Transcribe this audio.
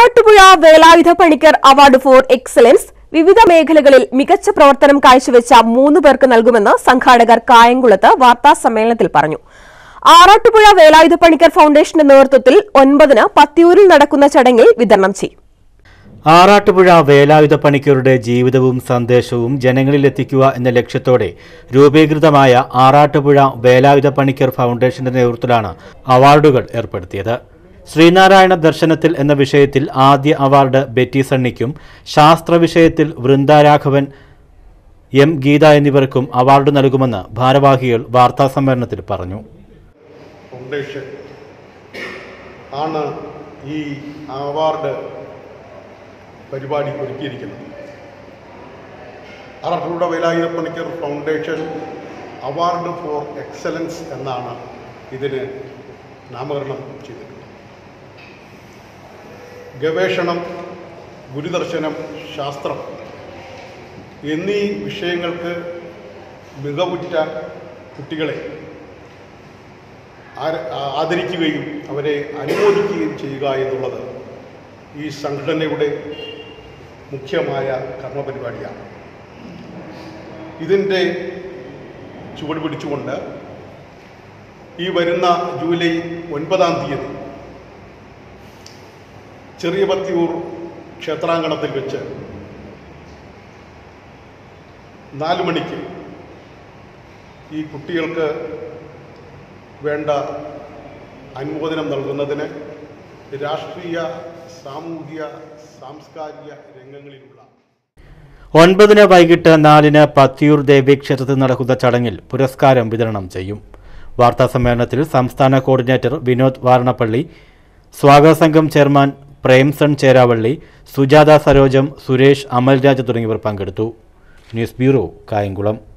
Arattupuzha Velayudha Panicker award for excellence വിവിധ മേഖലകളിൽ മികച്ച പ്രവർത്തനം കാഴ്ചവെച്ച മൂന്ന് പേർക്ക് നൽകുമെന്ന് സംഘാടകർ കായംകുളത്ത് വാർത്താ സമ്മേളനത്തിൽ പറഞ്ഞു ആറാട്ടുപുഴ വേലായുധ പണിക്കർ ഫൗണ്ടേഷന്റെ നേതൃത്വത്തിൽ ഒൻപതിന് പത്തിയൂരിൽ നടക്കുന്ന ചടങ്ങിൽ വിതരണം ചെയ്യും ആറാട്ടുപുഴ വേലായുധ പണിക്കരുടെ ജീവിതവും സന്ദേശവും ജനങ്ങളിലെത്തിക്കുക എന്ന ലക്ഷ്യത്തോടെ രൂപീകൃതമായ ആറാട്ടുപുഴ വേലായുധ പണിക്കർ ഫൗണ്ടേഷന്റെ നേതൃത്വത്തിലാണ് അവാർഡുകൾ ഏർപ്പെടുത്തിയത് ശ്രീനാരായണ ദർശനത്തിൽ എന്ന വിഷയത്തിൽ ആദ്യ അവാർഡ് ബെറ്റി സണ്ണിക്കും ശാസ്ത്ര വിഷയത്തിൽ വൃന്ദാരാഘവൻ എം ഗീത എന്നിവർക്കും അവാർഡ് നൽകുമെന്ന് ഭാരവാഹികൾ വാർത്താസമ്മേളനത്തിൽ പറഞ്ഞു ഫൗണ്ടേഷൻ ആണ് ഈ അവാർഡ് പരിപാടി ഒരുക്കിയിരിക്കുന്നത് Arattupuzha Velayudha Panicker foundation award for excellence എന്നാണ് ഇതിന് നാമകരണം ചെയ്തിട്ടുള്ളത് ഗവേഷണം ഗുരുദർശനം ശാസ്ത്രം എന്നീ വിഷയങ്ങൾക്ക് മികവുറ്റ കുട്ടികളെ ആര- ആ- ആദരിക്കുകയും അവരെ അനുമോദിക്കുകയും ചെയ്യുക എന്നുള്ളത് ഈ സംഘടനയുടെ മുഖ്യമായ കർമ്മപരിപാടിയാണ് ഇതിൻ്റെ ചുവട് പിടിച്ചുകൊണ്ട് ഈ വരുന്ന ജൂലൈ ഒൻപതാം തീയതി ചെറിയ പത്തിയൂർ ക്ഷേത്രാങ്കണത്തിൽ വെച്ച് നാല് മണിക്ക് ഈ കുട്ടികൾക്ക് വേണ്ട അനുമോദനം നൽകുന്നതിന് രാഷ്ട്രീയ സാമൂഹിക സാംസ്കാരിക രംഗങ്ങളിലുള്ള ഒൻപതിന് വൈകിട്ട് നാലിന് പത്തിയൂർ ദേവി ക്ഷേത്രത്തിൽ നടക്കുന്ന ചടങ്ങിൽ പുരസ്കാരം വിതരണം ചെയ്യും വാർത്താസമ്മേളനത്തിൽ സംസ്ഥാന കോർഡിനേറ്റർ വിനോദ് വാരണപ്പള്ളി സ്വാഗത സംഘം ചെയർമാൻ പ്രേംസൺ ചേരാവള്ളി സുജാത സരോജം സുരേഷ് അമൽരാജ് തുടങ്ങിയവർ പങ്കെടുത്തു ന്യൂസ് ബ്യൂറോ കായംകുളം